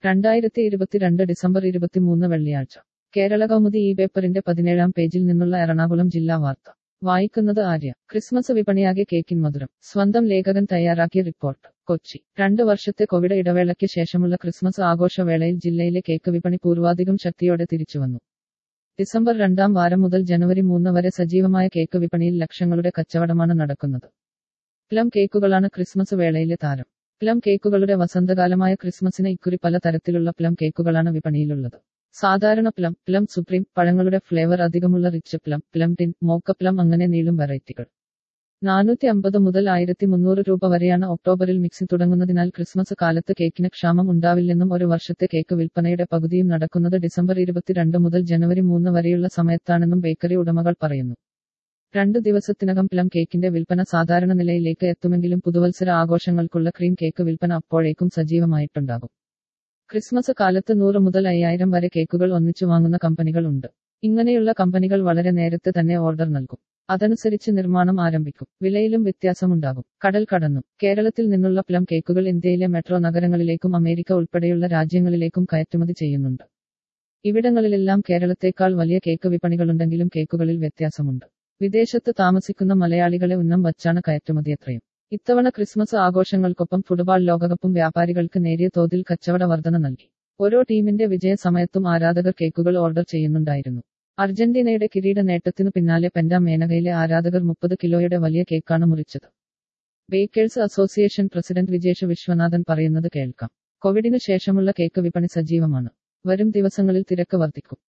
രണ്ടായിരത്തി ഇരുപത്തിരണ്ട് ഡിസംബർ ഇരുപത്തിമൂന്ന് വെള്ളിയാഴ്ച കേരള കൗമുദി ഈ പേപ്പറിന്റെ പതിനേഴാം പേജിൽ നിന്നുള്ള എറണാകുളം ജില്ലാ വാർത്ത വായിക്കുന്നത് ആര്യ ക്രിസ്മസ് വിപണിയാകെ കേക്കിൻ മധുരം സ്വന്തം ലേഖകൻ തയ്യാറാക്കിയ റിപ്പോർട്ട് കൊച്ചി രണ്ട് വർഷത്തെ കോവിഡ് ഇടവേളയ്ക്ക് ശേഷമുള്ള ക്രിസ്മസ് ആഘോഷവേളയിൽ ജില്ലയിലെ കേക്ക് വിപണി പൂർവാധികം ശക്തിയോടെ തിരിച്ചുവന്നു ഡിസംബർ രണ്ടാം വാരം മുതൽ ജനുവരി മൂന്ന് വരെ സജീവമായ കേക്ക് വിപണിയിൽ ലക്ഷങ്ങളുടെ കച്ചവടമാണ് നടക്കുന്നത് പ്ലം കേക്കുകളാണ് ക്രിസ്മസ് വേളയിലെ താരം പ്ലം കേക്കുകളുടെ വസന്തകാലമായ ക്രിസ്മസിന് ഇക്കുറി പല തരത്തിലുള്ള പ്ലം കേക്കുകളാണ് വിപണിയിലുള്ളത് സാധാരണ പ്ലം പ്ലം സുപ്രീം പഴങ്ങളുടെ ഫ്ലേവർ അധികമുള്ള rich plum plum tin mocha plum അങ്ങനെ നീളും വെറൈറ്റികൾ നാനൂറ്റി അമ്പത് മുതൽ ആയിരത്തി മുന്നൂറ് രൂപ വരെയാണ് ഒക്ടോബറിൽ മിക്സിംഗ് തുടങ്ങുന്നതിനാൽ ക്രിസ്മസ് കാലത്ത് കേക്കിന് ക്ഷാമം ഉണ്ടാവില്ലെന്നും ഒരു വർഷത്തെ കേക്ക് വിൽപ്പനയുടെ പകുതിയും നടക്കുന്നത് ഡിസംബർ ഇരുപത്തിരണ്ട് മുതൽ ജനുവരി മൂന്ന് വരെയുള്ള സമയത്താണെന്നും ബേക്കറി ഉടമകൾ പറയുന്നു രണ്ടു ദിവസത്തിനകം പ്ലം കേക്കിന്റെ വിൽപ്പന സാധാരണ നിലയിലേക്ക് എത്തുമെങ്കിലും പുതുവത്സര ആഘോഷങ്ങൾക്കുള്ള ക്രീം കേക്ക് വിൽപ്പന അപ്പോഴേക്കും സജീവമായിട്ടുണ്ടാകും ക്രിസ്മസ് കാലത്ത് നൂറ് മുതൽ അയ്യായിരം വരെ കേക്കുകൾ ഒന്നിച്ചു വാങ്ങുന്ന കമ്പനികൾ ഉണ്ട് ഇങ്ങനെയുള്ള കമ്പനികൾ വളരെ നേരത്തെ തന്നെ ഓർഡർ നൽകും അതനുസരിച്ച് നിർമ്മാണം ആരംഭിക്കും വിലയിലും വ്യത്യാസമുണ്ടാകും കടൽ കടന്നു കേരളത്തിൽ നിന്നുള്ള പ്ലം കേക്കുകൾ ഇന്ത്യയിലെ മെട്രോ നഗരങ്ങളിലേക്കും അമേരിക്ക ഉൾപ്പെടെയുള്ള രാജ്യങ്ങളിലേക്കും കയറ്റുമതി ചെയ്യുന്നുണ്ട് ഇവിടങ്ങളിലെല്ലാം കേരളത്തേക്കാൾ വലിയ കേക്ക് വിപണികളുണ്ടെങ്കിലും കേക്കുകളിൽ വ്യത്യാസമുണ്ട് വിദേശത്ത് താമസിക്കുന്ന മലയാളികളെ ഉന്നം വച്ചാണ് കയറ്റുമതി അത്രയും ഇത്തവണ ക്രിസ്മസ് ആഘോഷങ്ങൾക്കൊപ്പം ഫുട്ബോൾ ലോകകപ്പും വ്യാപാരികൾക്ക് നേരിയ തോതിൽ കച്ചവട വർധന നൽകി ഓരോ ടീമിന്റെ വിജയ സമയത്തും ആരാധകർ കേക്കുകൾ ഓർഡർ ചെയ്യുന്നുണ്ടായിരുന്നു അർജന്റീനയുടെ കിരീട നേട്ടത്തിനു പിന്നാലെ പെൻഡ മേനകയിലെ ആരാധകർ മുപ്പത് കിലോയുടെ വലിയ കേക്കാണ് മുറിച്ചത് bakers association president Vijesh Viswanathan പറയുന്നത് കേൾക്കാം കോവിഡിനു ശേഷമുള്ള കേക്ക് വിപണി സജീവമാണ് വരും ദിവസങ്ങളിൽ തിരക്ക് വർദ്ധിക്കും